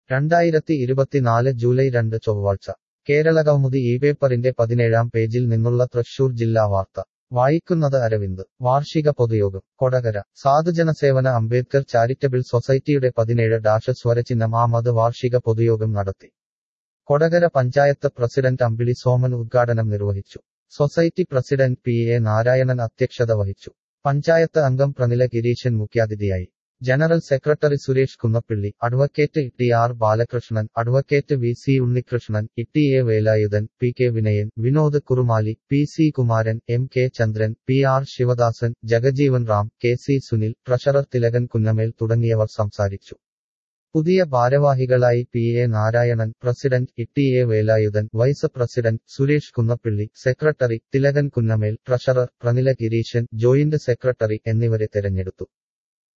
രണ്ടായിരത്തി ഇരുപത്തിനാല് ജൂലൈ രണ്ട് ചൊവ്വാഴ്ച കേരളകൗമുദി ഈ പേപ്പറിന്റെ പതിനേഴാം പേജിൽ നിന്നുള്ള തൃശൂർ ജില്ലാ വാർത്ത വായിക്കുന്നത് അരവിന്ദ് വാർഷിക പൊതുയോഗം കൊടകര സാധുജനസേവന അംബേദ്കർ ചാരിറ്റബിൾ സൊസൈറ്റിയുടെ പതിനേഴ് ഡാഷ് സ്വരചിഹ്നം ആമത് വാർഷിക പൊതുയോഗം നടത്തി കൊടകര പഞ്ചായത്ത് പ്രസിഡന്റ് അമ്പിളി സോമൻ ഉദ്ഘാടനം നിർവഹിച്ചു society president P A Narayanan അധ്യക്ഷത വഹിച്ചു പഞ്ചായത്ത് അംഗം പ്രനില ഗിരീശൻ മുഖ്യാതിഥിയായി general secretary Suresh Kunnappilly advocate T R Balakrishnan advocate V C Unnikrishnan E A Velayudhan P K Vinayan Vinod Kurumali P C Kumaran M K Chandran P R Sivadasan Jagajeevan Ram K C Sunil treasurer Thilakan Kunnamel തുടങ്ങിയവർ സംസാരിച്ചു പുതിയ ഭാരവാഹികളായി P A Narayanan president E A Velayudhan vice president Suresh Kunnappilly secretary Thilakan Kunnamel treasurer Pranila Gireesan joint secretary എന്നിവരെ തെരഞ്ഞെടുത്തു